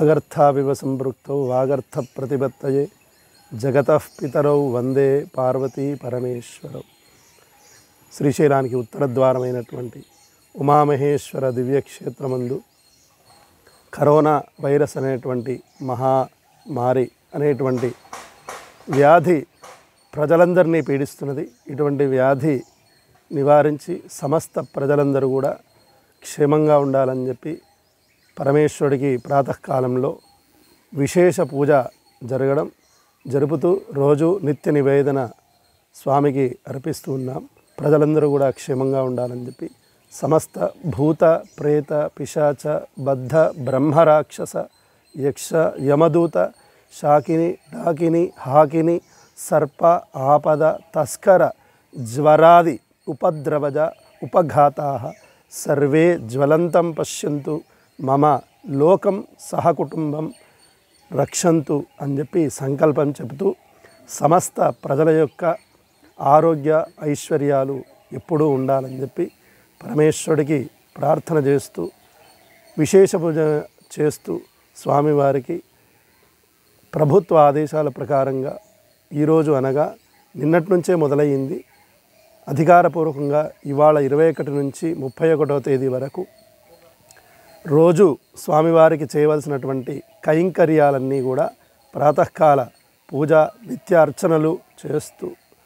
వాగర్థావివ సంపృక్తౌ వాగర్థ ప్రతిపత్తయే జగతః పితరౌ వందే పార్వతీ పరమేశ్వరౌ శ్రీశైలానికి ఉత్తర ద్వారమైనటువంటి ఉమామహేశ్వర దివ్యక్షేత్రమందు కరోనా వైరస్ అనేటువంటి మహామారి అనేటువంటి వ్యాధి ప్రజలందరినీ పీడిస్తున్నది ఇటువంటి వ్యాధి నివారించి సమస్త ప్రజలందరూ కూడా క్షేమంగా ఉండాలని చెప్పి పరమేశ్వరుడికి ప్రాతకాలంలో విశేష పూజ జరగడం జరుపుతూ రోజు నిత్య నివేదన స్వామికి అర్పిస్తూ ఉన్నాం ప్రజలందరూ కూడా క్షేమంగా ఉండాలని చెప్పి సమస్త భూత ప్రేత పిశాచ బద్ధ బ్రహ్మరాక్షస యక్ష యమదూత శాకిని డాకిని హాకిని సర్ప ఆపద తస్కర జ్వరాది ఉపద్రవజ ఉపఘాతా సర్వే జ్వలంతం పశ్యంతు మమ లోకం సహకుటుంబం రక్షంతు అని చెప్పి సంకల్పం చెబుతూ సమస్త ప్రజల యొక్క ఆరోగ్య ఐశ్వర్యాలు ఎప్పుడూ ఉండాలని చెప్పి పరమేశ్వరుడికి ప్రార్థన చేస్తూ విశేష పూజ చేస్తూ స్వామివారికి ప్రభుత్వ ఆదేశాల ప్రకారంగా ఈరోజు అనగా నిన్నటి నుంచే మొదలయ్యింది అధికారపూర్వకంగా ఇవాళ ఇరవై ఒకటి నుంచి ముప్పై ఒకటో తేదీ వరకు రోజు స్వామివారికి చేయవలసినటువంటి కైంకర్యాలన్నీ కూడా ప్రాతకాల పూజ నిత్యార్చనలు చేస్తూ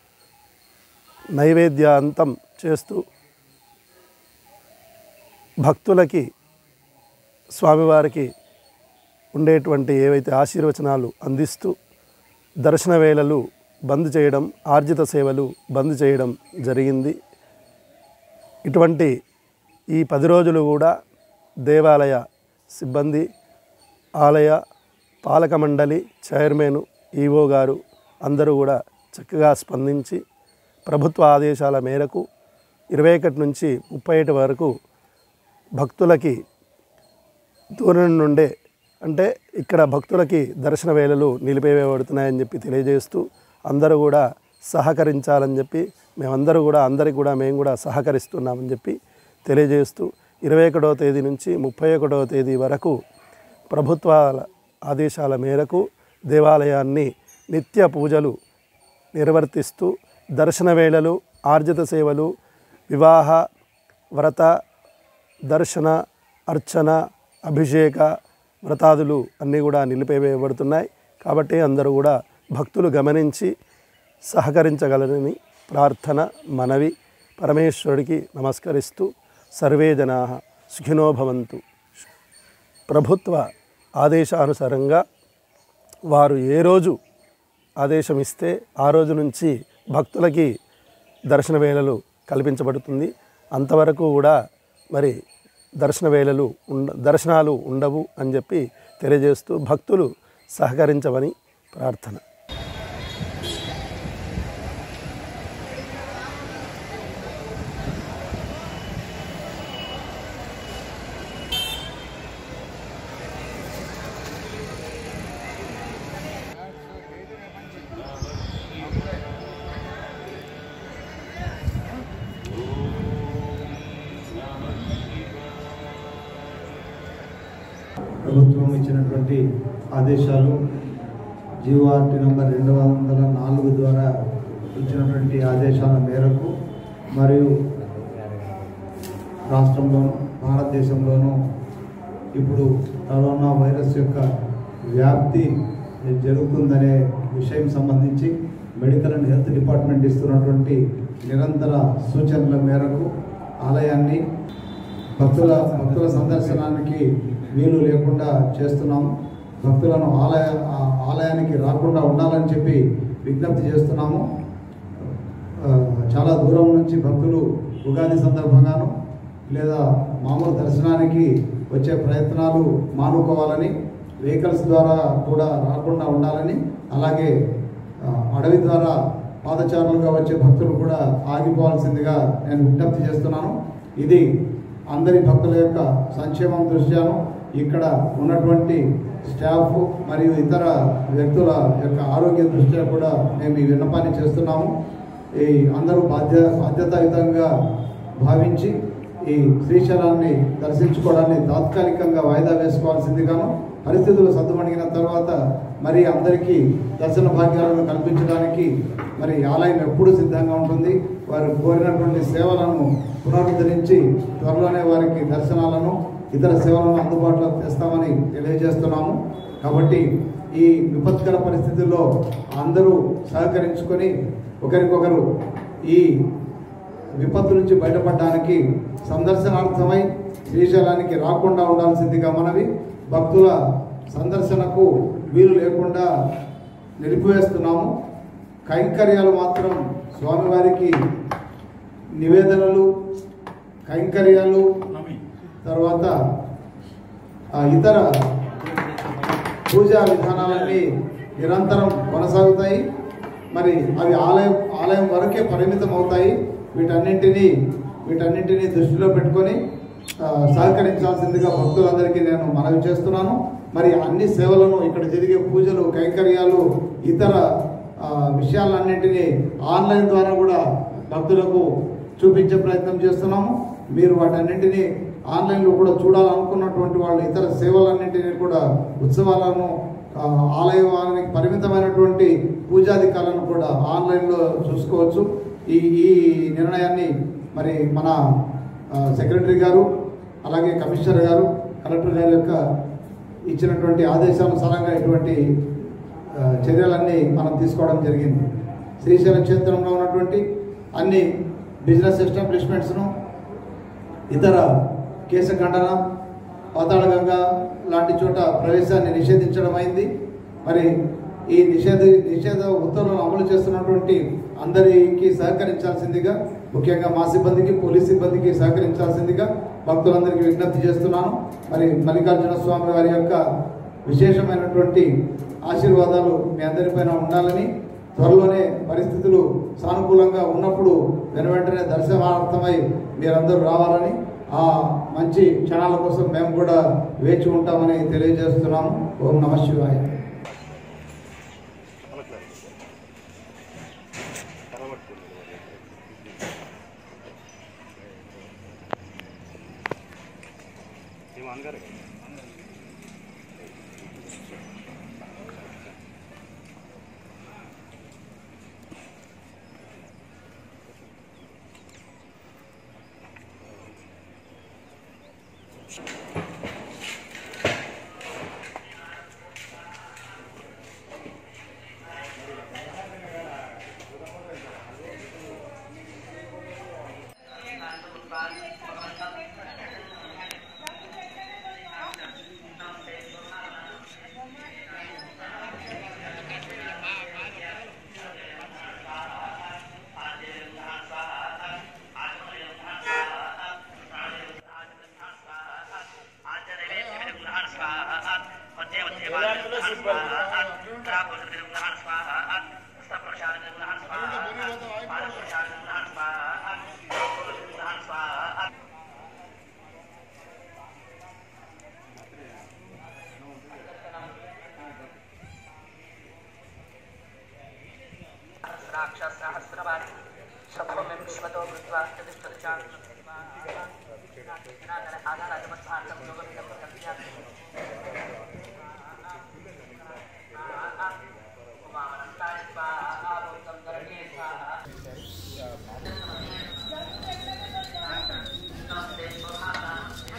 నైవేద్యాంతం చేస్తూ భక్తులకి స్వామివారికి ఉండేటువంటి ఏవైతే ఆశీర్వచనాలు అందిస్తూ దర్శన వేళలు బంద్ చేయడం ఆర్జిత సేవలు బంద్ చేయడం జరిగింది ఇటువంటి ఈ పది రోజులు కూడా దేవాలయ సిబ్బంది ఆలయ పాలక మండలి చైర్మన్ ఈవో గారు అందరూ కూడా చక్కగా స్పందించి ప్రభుత్వ ఆదేశాల మేరకు ఇరవై ఒకటి నుంచి ముప్పై ఒకటి వరకు భక్తులకి దూరం నుండే అంటే ఇక్కడ భక్తులకి దర్శన వేళలు నిలిపివేయబడుతున్నాయని చెప్పి తెలియజేస్తూ అందరూ కూడా సహకరించాలని చెప్పి మేమందరూ కూడా అందరికి కూడా మేము కూడా సహకరిస్తున్నామని చెప్పి తెలియజేస్తూ ఇరవై ఒకటవ తేదీ నుంచి ముప్పై ఒకటవ తేదీ వరకు ప్రభుత్వాల ఆదేశాల మేరకు దేవాలయాన్ని నిత్య పూజలు నిర్వర్తిస్తూ దర్శన వేళలు ఆర్జిత సేవలు వివాహ వ్రత దర్శన అర్చన అభిషేక వ్రతాదులు అన్నీ కూడా నిలిపివేయబడుతున్నాయి కాబట్టి అందరూ కూడా భక్తులు గమనించి సహకరించగలరని ప్రార్థన మనవి పరమేశ్వరుడికి నమస్కరిస్తూ సర్వే జనా సుఖినో భవంతు ప్రభుత్వ ఆదేశానుసారంగా వారు ఏ రోజు ఆదేశం ఇస్తే ఆ రోజు నుంచి భక్తులకి దర్శన వేళలు కల్పించబడుతుంది అంతవరకు కూడా మరి దర్శన వేళలు ఉండ దర్శనాలు ఉండవు అని చెప్పి తెలియజేస్తూ భక్తులు సహకరించమని ప్రార్థన ప్రభుత్వం ఇచ్చినటువంటి ఆదేశాలు జీవోఆర్టీ నంబర్ రెండు వందల నాలుగు ద్వారా ఇచ్చినటువంటి ఆదేశాల మేరకు మరియు రాష్ట్రంలోను భారతదేశంలోనూ ఇప్పుడు కరోనా వైరస్ యొక్క వ్యాప్తి జరుగుతుందనే విషయం సంబంధించి మెడికల్ అండ్ హెల్త్ డిపార్ట్మెంట్ ఇస్తున్నటువంటి నిరంతర సూచనల మేరకు ఆలయాన్ని భక్తుల భక్తుల సందర్శనానికి వీలు లేకుండా చేస్తున్నాము భక్తులను ఆలయ ఆ ఆలయానికి రాకుండా ఉండాలని చెప్పి విజ్ఞప్తి చేస్తున్నాము ఆ, చాలా దూరం నుంచి భక్తులు ఉగాది సందర్భంగాను లేదా మామూలు దర్శనానికి వచ్చే ప్రయత్నాలు మానుకోవాలని వెహికల్స్ ద్వారా కూడా రాకుండా ఉండాలని అలాగే ఆ, అడవి ద్వారా పాదచారులుగా వచ్చే భక్తులు కూడా ఆగిపోవాల్సిందిగా నేను విజ్ఞప్తి చేస్తున్నాను ఇది అందరి భక్తుల యొక్క సంక్షేమం దృష్ట్యాను ఇక్కడ ఉన్నటువంటి స్టాఫ్ మరియు ఇతర వ్యక్తుల యొక్క ఆరోగ్య దృష్ట్యా కూడా మేము ఈ విన్నపాన్ని చేస్తున్నాము ఈ అందరూ బాధ్య బాధ్యతాయుతంగా భావించి ఈ శ్రీశైలాన్ని దర్శించుకోవడాన్ని తాత్కాలికంగా వాయిదా వేసుకోవాల్సిందిగాను పరిస్థితులు సర్దుమణిగిన తర్వాత మరి అందరికీ దర్శన భాగ్యాలను కల్పించడానికి మరి ఆలయం ఎప్పుడు సిద్ధంగా ఉంటుంది వారు కోరినటువంటి సేవలను పునరుద్ధరించి త్వరలోనే వారికి దర్శనాలను ఇతర సేవలను అందుబాటులోకి తెస్తామని తెలియజేస్తున్నాము కాబట్టి ఈ విపత్కర పరిస్థితుల్లో అందరూ సహకరించుకొని ఒకరికొకరు ఈ విపత్తు నుంచి బయటపడడానికి సందర్శనార్థమై శ్రీశైలానికి రాకుండా ఉండాల్సిందిగా మనవి భక్తుల సందర్శనకు వీలు లేకుండా నిలిపివేస్తున్నాము కైంకర్యాలు మాత్రం స్వామివారికి నివేదనలు కైంకర్యాలు తర్వాత ఆ, ఇతర పూజా విధానాలన్నీ నిరంతరం కొనసాగుతాయి మరి అవి ఆలయం ఆలయం వరకే పరిమితం అవుతాయి వీటన్నింటినీ వీటన్నింటినీ దృష్టిలో పెట్టుకొని ఆ, సహకరించాల్సిందిగా భక్తులందరికీ నేను మనవి చేస్తున్నాను మరి అన్ని సేవలను ఇక్కడ జరిగే పూజలు కైంకర్యాలు ఇతర ఆ, విషయాలన్నింటినీ ఆన్లైన్ ద్వారా కూడా భక్తులకు చూపించే ప్రయత్నం చేస్తున్నాము మీరు వాటన్నింటినీ ఆన్లైన్లో కూడా చూడాలనుకున్నటువంటి వాళ్ళు ఇతర సేవలన్నింటినీ కూడా ఉత్సవాలను ఆ, ఆలయానికి పరిమితమైనటువంటి పూజాధికారులను కూడా ఆన్లైన్లో చూసుకోవచ్చు ఈ ఈ నిర్ణయాన్ని మరి మన ఆ, సెక్రటరీ గారు అలాగే కమిషనర్ గారు కలెక్టర్ గారి యొక్క ఇచ్చినటువంటి ఆదేశానుసారంగా ఇటువంటి ఆ, చర్యలన్నీ మనం తీసుకోవడం జరిగింది శ్రీశైలం క్షేత్రంలో ఉన్నటువంటి అన్ని బిజినెస్ ఎస్టాబ్లిష్మెంట్స్ను ఇతర కేశఖండన పాతాళగంగ లాంటి చోట ప్రవేశాన్ని నిషేధించడం అయింది మరి ఈ నిషేధ నిషేధ ఉత్తర్వులను అమలు చేస్తున్నటువంటి అందరికీ సహకరించాల్సిందిగా ముఖ్యంగా మా సిబ్బందికి పోలీస్ సిబ్బందికి సహకరించాల్సిందిగా భక్తులందరికీ విజ్ఞప్తి చేస్తున్నాను మరి మల్లికార్జున స్వామి వారి యొక్క విశేషమైనటువంటి ఆశీర్వాదాలు మీ అందరిపైన ఉండాలని త్వరలోనే పరిస్థితులు సానుకూలంగా ఉన్నప్పుడు వెను వెంటనే దర్శనార్థమై మీరందరూ రావాలని ఆ మంచి క్షణాల కోసం మేము కూడా వేచి ఉంటామని తెలియజేస్తున్నాము ఓం నమ శివాయ రాక్షసహస్రవాది సభోమే విశ్వతో కృత్వా చతుష్టదశాం ఆధారాజమస్థానం యోగమిదం ప్రకల్ప్యామి ఉమానంతాయ స్వాహా భూతం ధరణే స్వాహా నమస్తే స్వాహా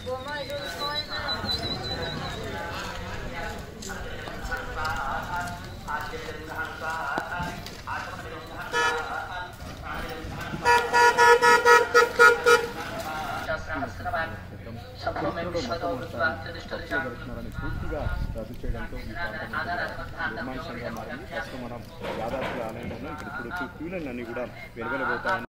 సభోమే విశ్వతో కృత్వా చతుష్టదశాం దర్శనాన్ని పూర్తిగా రద్దు చేయడంతో ఈ ప్రాంతం నిర్మానుషంగా మారింది ప్రస్తుతం మనం యాదాద్రి ఆలయంలో ఇక్కడ ఇప్పుడు క్యూలన్నీ కూడా వెలువలబోతాయని